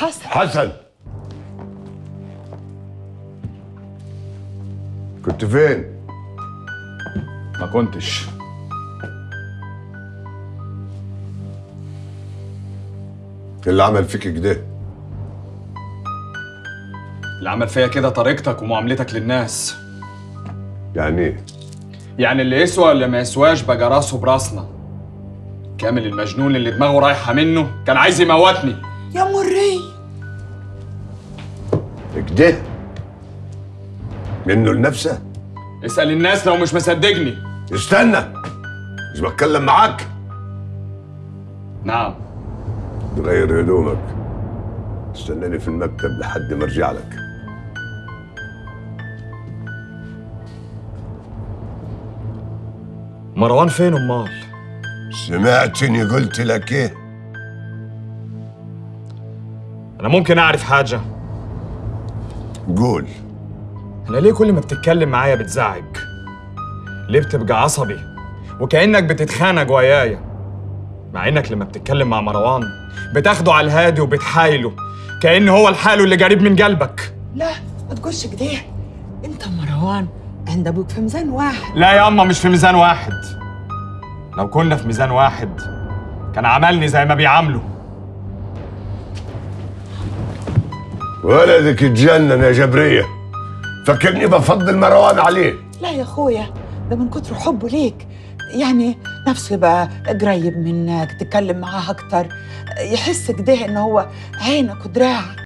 حسن حسن كنت فين؟ ما كنتش إيه اللي عمل فيك كده اللي عمل فيا كده طريقتك ومعاملتك للناس يعني ايه؟ يعني اللي يسوى اللي ما يسواش بقى راسه براسنا كامل المجنون اللي دماغه رايحه منه كان عايز يموتني يا مري كده منه لنفسه اسال الناس لو مش مصدقني استنى مش بتكلم معاك نعم تغير هدومك استناني في المكتب لحد ما ارجع لك مروان فين امال سمعتني قلت لك ايه انا ممكن اعرف حاجه قول انا ليه كل ما بتتكلم معايا بتزعج ليه بتبقى عصبي وكانك بتتخانق ويايا مع انك لما بتتكلم مع مروان بتاخده على الهادي وبتحايله كأن هو الحاله اللي قريب من قلبك لا ما تقولش كده انت مروان عند ابوك في ميزان واحد لا يا اما مش في ميزان واحد لو كنا في ميزان واحد كان عملني زي ما بيعامله ولدك اتجنن يا جبرية فكرني بفضل مروان عليه لا يا اخويا ده من كتر حبه ليك يعني نفسه يبقى قريب منك تتكلم معاه اكتر يحس كده ان هو عينك ودراعك